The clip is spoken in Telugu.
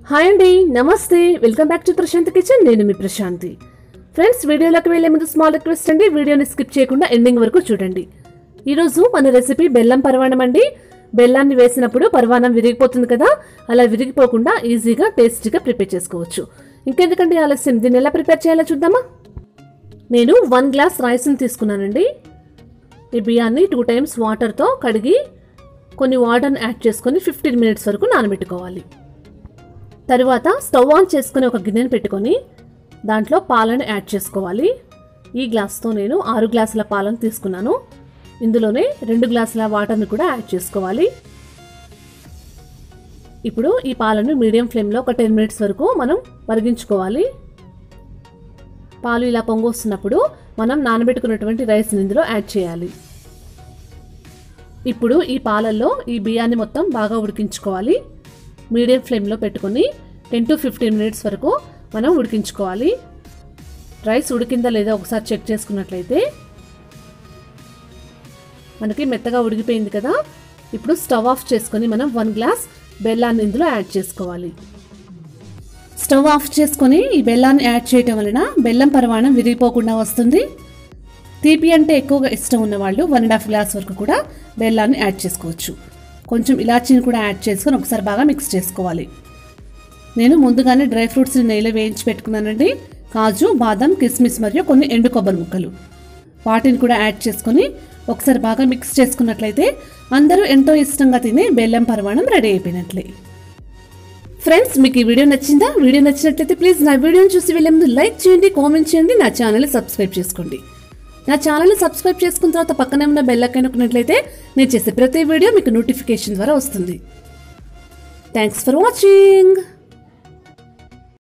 హాయ్ అండి నమస్తే welcome back to Prashanth kitchen నేను మీ ప్రశాంతి ఫ్రెండ్స్ వీడియోలోకి వెళ్ళే ముందు స్మాల్ రిక్వెస్ట్ అండి వీడియోని స్కిప్ చేయకుండా ఎండింగ్ వరకు చూడండి ఈరోజు మన రెసిపీ బెల్లం పరవాణం అండి బెల్లాన్ని వేసినప్పుడు పరవాణం విరిగిపోతుంది కదా అలా విరిగిపోకుండా ఈజీగా టేస్టీగా ప్రిపేర్ చేసుకోవచ్చు ఇంకెందుకంటే ఆలస్యం దీన్ని ఎలా ప్రిపేర్ చేయాలో చూద్దామా నేను వన్ గ్లాస్ రైస్ని తీసుకున్నానండి ఈ బియ్యాన్ని టూ టైమ్స్ వాటర్తో కడిగి కొన్ని వాటర్ని యాడ్ చేసుకొని ఫిఫ్టీన్ మినిట్స్ వరకు నానబెట్టుకోవాలి తరువాత స్టవ్ ఆన్ చేసుకుని ఒక గిన్నెను పెట్టుకొని దాంట్లో పాలను యాడ్ చేసుకోవాలి ఈ గ్లాస్తో నేను ఆరు గ్లాసుల పాలను తీసుకున్నాను ఇందులోనే రెండు గ్లాసుల వాటర్ని కూడా యాడ్ చేసుకోవాలి ఇప్పుడు ఈ పాలను మీడియం ఫ్లేమ్లో ఒక టెన్ మినిట్స్ వరకు మనం మరిగించుకోవాలి పాలు ఇలా పొంగొస్తున్నప్పుడు మనం నానబెట్టుకున్నటువంటి రైస్ని ఇందులో యాడ్ చేయాలి ఇప్పుడు ఈ పాలల్లో ఈ బియ్యాన్ని మొత్తం బాగా ఉడికించుకోవాలి మీడియం ఫ్లేమ్లో పెట్టుకొని టెన్ టు ఫిఫ్టీన్ మినిట్స్ వరకు మనం ఉడికించుకోవాలి రైస్ ఉడికిందా లేదా ఒకసారి చెక్ చేసుకున్నట్లయితే మనకి మెత్తగా ఉడికిపోయింది కదా ఇప్పుడు స్టవ్ ఆఫ్ చేసుకొని మనం వన్ గ్లాస్ బెల్లాన్ని ఇందులో యాడ్ చేసుకోవాలి స్టవ్ ఆఫ్ చేసుకొని ఈ బెల్లాన్ని యాడ్ చేయటం వలన బెల్లం పరిమాణం విరిగిపోకుండా వస్తుంది తీపి అంటే ఎక్కువగా ఇష్టం ఉన్న వాళ్ళు వన్ అండ్ హాఫ్ గ్లాస్ వరకు కూడా బెల్లాన్ని యాడ్ చేసుకోవచ్చు కొంచెం ఇలాచీని కూడా యాడ్ చేసుకొని ఒకసారి బాగా మిక్స్ చేసుకోవాలి నేను ముందుగానే డ్రై ఫ్రూట్స్ని నెయ్యిలో వేయించి పెట్టుకున్నానండి కాజు బాదం కిస్మిస్ మరియు కొన్ని ఎండు కొబ్బరి ముక్కలు వాటిని కూడా యాడ్ చేసుకొని ఒకసారి బాగా మిక్స్ చేసుకున్నట్లయితే అందరూ ఎంతో ఇష్టంగా తినే బెల్లం పరిమాణం రెడీ అయిపోయినట్లే ఫ్రెండ్స్ మీకు ఈ వీడియో నచ్చిందా వీడియో నచ్చినట్లయితే ప్లీజ్ నా వీడియోని చూసి వెళ్ళే ముందు లైక్ చేయండి కామెంట్ చేయండి నా ఛానల్ని సబ్స్క్రైబ్ చేసుకోండి నా ఛానల్ని సబ్స్క్రైబ్ చేసుకున్న తర్వాత పక్కనే ఉన్న బెల్ ఐకాన్ నొక్కినట్లయితే నేను చేసే ప్రతి వీడియో మీకు నోటిఫికేషన్ ద్వారా వస్తుంది థ్యాంక్స్ ఫర్ వాచింగ్